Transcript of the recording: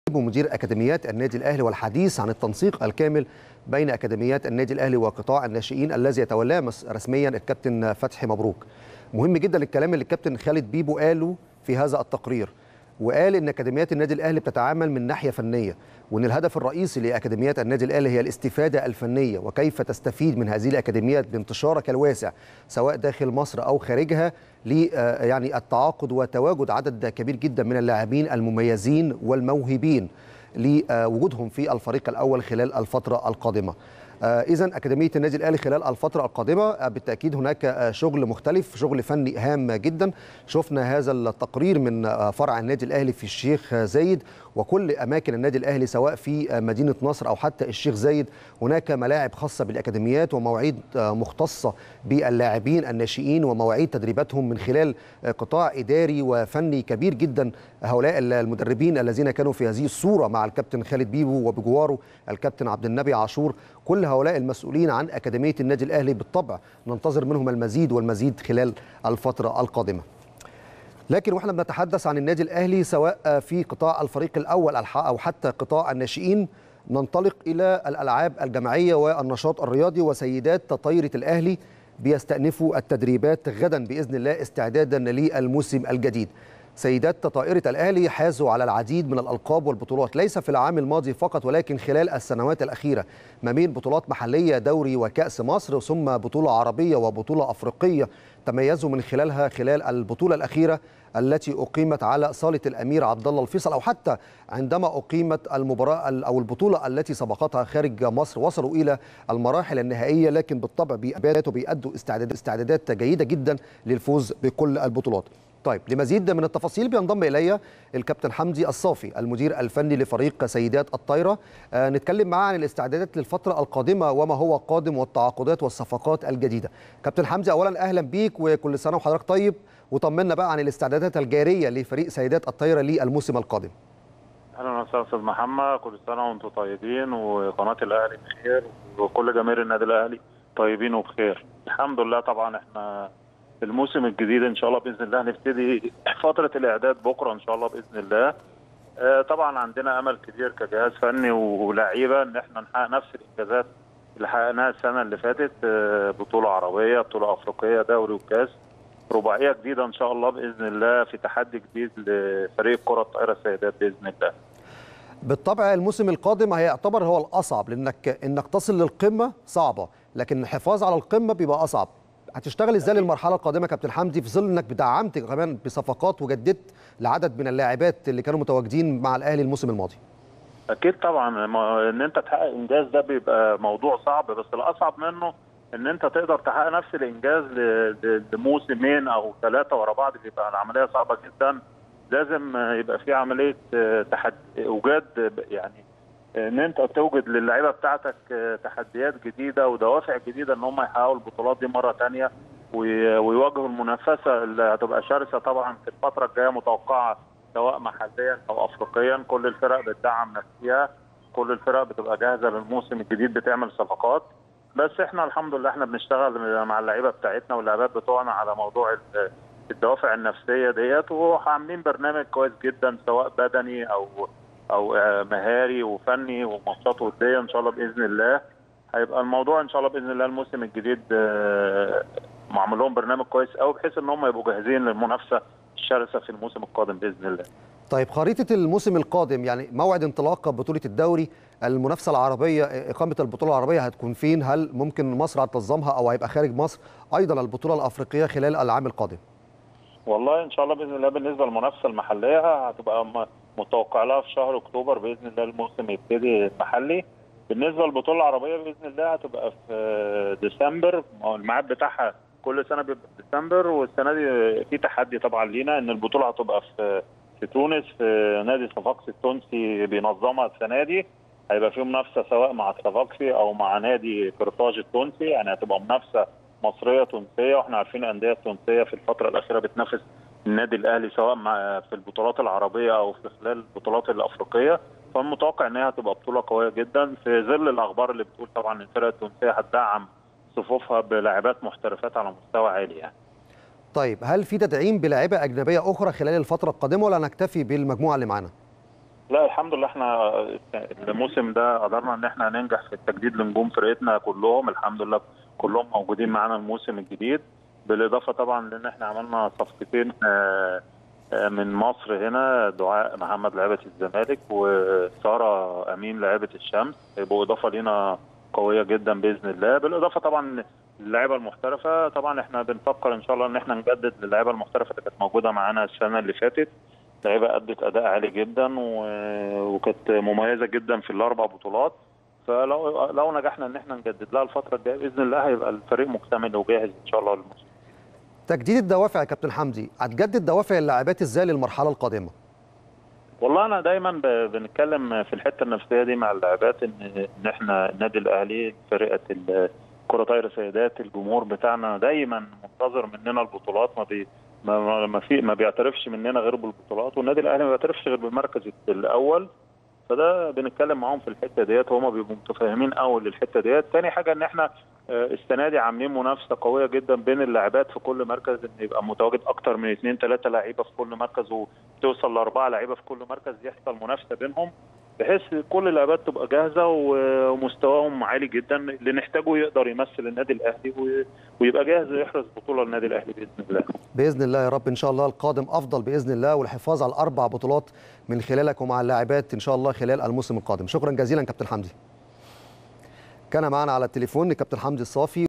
ومدير اكاديميات النادي الاهلي والحديث عن التنسيق الكامل بين اكاديميات النادي الاهلي وقطاع الناشئين الذي يتولاه رسميا الكابتن فتحي مبروك. مهم جدا الكلام اللي الكابتن خالد بيبو قاله في هذا التقرير وقال ان اكاديميات النادي الاهلي بتتعامل من ناحيه فنيه وان الهدف الرئيسي لاكاديميات النادي الاهلي هي الاستفاده الفنيه وكيف تستفيد من هذه الاكاديميات بانتشارك الواسع سواء داخل مصر او خارجها ل يعني التعاقد وتواجد عدد كبير جدا من اللاعبين المميزين والموهوبين لوجودهم في الفريق الاول خلال الفتره القادمه. اذا اكاديميه النادي الاهلي خلال الفتره القادمه بالتاكيد هناك شغل مختلف شغل فني هام جدا شفنا هذا التقرير من فرع النادي الاهلي في الشيخ زايد وكل اماكن النادي الاهلي سواء في مدينه نصر او حتى الشيخ زايد هناك ملاعب خاصه بالاكاديميات ومواعيد مختصه باللاعبين الناشئين ومواعيد تدريباتهم من خلال قطاع اداري وفني كبير جدا هؤلاء المدربين الذين كانوا في هذه الصوره مع الكابتن خالد بيبو وبجواره الكابتن عبد النبي عاشور كل هؤلاء المسؤولين عن اكاديميه النادي الاهلي بالطبع ننتظر منهم المزيد والمزيد خلال الفتره القادمه لكن واحنا بنتحدث عن النادي الاهلي سواء في قطاع الفريق الاول او حتى قطاع الناشئين ننطلق الى الالعاب الجماعيه والنشاط الرياضي وسيدات طايره الاهلي بيستأنفوا التدريبات غدا باذن الله استعدادا للموسم الجديد. سيدات طائرة الأهلي حازوا على العديد من الألقاب والبطولات ليس في العام الماضي فقط ولكن خلال السنوات الأخيرة ما بين بطولات محلية دوري وكأس مصر ثم بطولة عربية وبطولة أفريقية تميزوا من خلالها خلال البطولة الأخيرة التي أقيمت على صالة الأمير عبد الله الفيصل أو حتى عندما أقيمت المباراة أو البطولة التي سبقتها خارج مصر وصلوا إلى المراحل النهائية لكن بالطبع بيأدوا بيأدوا استعدادات جيدة جدا للفوز بكل البطولات طيب لمزيد من التفاصيل بينضم الي الكابتن حمدي الصافي المدير الفني لفريق سيدات الطايره آه نتكلم معاه عن الاستعدادات للفتره القادمه وما هو قادم والتعاقدات والصفقات الجديده كابتن حمدي اولا اهلا بيك وكل سنه وحضرتك طيب وطمنا بقى عن الاستعدادات الجاريه لفريق سيدات الطايره للموسم القادم اهلا وسهلا استاذ محمد كل سنه وانتم طيبين وقناه الاهلي بخير وكل جماهير النادي الاهلي طيبين وبخير الحمد لله طبعا احنا الموسم الجديد ان شاء الله باذن الله هنبتدي فتره الاعداد بكره ان شاء الله باذن الله آه طبعا عندنا امل كبير كجهاز فني ولاعيبه ان احنا نحقق نفس الانجازات اللي حققناها السنه اللي فاتت آه بطوله عربيه بطوله افريقيه دوري وكاس رباعيه جديده ان شاء الله باذن الله في تحدي جديد لفريق كره الطائره السيدات باذن الله بالطبع الموسم القادم هيعتبر هو الاصعب لانك انك تصل للقمه صعبه لكن الحفاظ على القمه بيبقى اصعب هتشتغل ازاي للمرحله القادمه كابتن حمدي في ظل انك دعمت كمان بصفقات وجددت لعدد من اللاعبات اللي كانوا متواجدين مع الاهلي الموسم الماضي اكيد طبعا ان انت تحقق انجاز ده بيبقى موضوع صعب بس الاصعب منه ان انت تقدر تحقق نفس الانجاز لموسمين او ثلاثه ورا بعض بيبقى العمليه صعبه جدا لازم يبقى في عمليه تحدي اوجاد يعني ان انت توجد للعيبه بتاعتك تحديات جديده ودوافع جديده ان هم يحققوا البطولات دي مره ثانيه ويواجهوا المنافسه اللي هتبقى شرسه طبعا في الفتره الجايه متوقعه سواء محليا او افريقيا كل الفرق بتدعم نفسها كل الفرق بتبقى جاهزه للموسم الجديد بتعمل صفقات بس احنا الحمد لله احنا بنشتغل مع اللعيبه بتاعتنا واللاعبات بتوعنا على موضوع الدوافع النفسيه ديت وعاملين برنامج كويس جدا سواء بدني او او مهاري وفني وماتشات وديه ان شاء الله باذن الله هيبقى الموضوع ان شاء الله باذن الله الموسم الجديد معمول لهم برنامج كويس قوي بحيث ان هم يبقوا جاهزين للمنافسه الشرسه في الموسم القادم باذن الله. طيب خريطه الموسم القادم يعني موعد انطلاق بطوله الدوري المنافسه العربيه اقامه البطوله العربيه هتكون فين؟ هل ممكن مصر هتنظمها او هيبقى خارج مصر؟ ايضا البطوله الافريقيه خلال العام القادم. والله ان شاء الله باذن الله بالنسبه للمنافسه المحليه هتبقى متوقع لها في شهر اكتوبر باذن الله الموسم يبتدي المحلي بالنسبه للبطوله العربيه باذن الله هتبقى في ديسمبر الميعاد بتاعها كل سنه بيبقى في ديسمبر والسنه دي في تحدي طبعا لينا ان البطوله هتبقى في في تونس في نادي صفاقسي التونسي بينظمها السنه دي هيبقى في منافسه سواء مع صفاقسي او مع نادي قرطاج التونسي يعني هتبقى منافسه مصريه تونسيه واحنا عارفين الانديه التونسيه في الفتره الاخيره بتنافس النادي الاهلي سواء مع في البطولات العربيه او في خلال البطولات الافريقيه فالمتوقع ان هي هتبقى بطوله قويه جدا في ظل الاخبار اللي بتقول طبعا الفرق التونسيه هتدعم صفوفها بلاعبات محترفات على مستوى عالي يعني. طيب هل في تدعيم بلاعيبه اجنبيه اخرى خلال الفتره القادمه ولا نكتفي بالمجموعه اللي معانا؟ لا الحمد لله احنا الموسم ده قدرنا ان احنا ننجح في التجديد لنجوم فرقتنا كلهم الحمد لله كلهم موجودين معانا الموسم الجديد بالاضافه طبعا لان احنا عملنا صفقتين من مصر هنا دعاء محمد لعيبه الزمالك وساره امين لعيبه الشمس هيبقوا اضافه لينا قويه جدا باذن الله بالاضافه طبعا اللعيبه المحترفه طبعا احنا بنفكر ان شاء الله ان احنا نجدد للعيبه المحترفه اللي كانت موجوده معانا السنه اللي فاتت لعيبه ادت اداء عالي جدا وكانت مميزه جدا في الاربع بطولات فلو لو نجحنا ان احنا نجدد لها الفتره الجايه باذن الله هيبقى الفريق مكتمل وجاهز ان شاء الله للموسم تجديد الدوافع يا كابتن حمدي هتجدد دوافع اللاعبات ازاي للمرحله القادمه والله انا دايما بنتكلم في الحته النفسيه دي مع اللاعبات ان ان احنا النادي الاهلي فرقه كره طايره سيدات الجمهور بتاعنا دايما منتظر مننا البطولات ما بي ما ما في ما بيعترفش مننا غير بالبطولات والنادي الاهلي ما بيعترفش غير بالمركز الاول فده بنتكلم معاهم في الحته ديت وهم بيبقوا متفاهمين قوي للحته ديت تاني حاجه ان احنا السنه دي عاملين منافسه قويه جدا بين اللاعبات في كل مركز ان يبقى متواجد اكتر من اثنين ثلاثه لعيبه في كل مركز وتوصل لاربعه لعيبه في كل مركز يحصل منافسه بينهم بحيث كل اللاعبات تبقى جاهزه ومستواهم عالي جدا اللي نحتاجه يقدر يمثل النادي الاهلي ويبقى جاهز يحرز بطوله للنادي الاهلي باذن الله. باذن الله يا رب ان شاء الله القادم افضل باذن الله والحفاظ على الاربع بطولات من خلالك ومع اللاعبات ان شاء الله خلال الموسم القادم. شكرا جزيلا كابتن حمدي. كان معنا على التليفون كابتن حمدي الصافي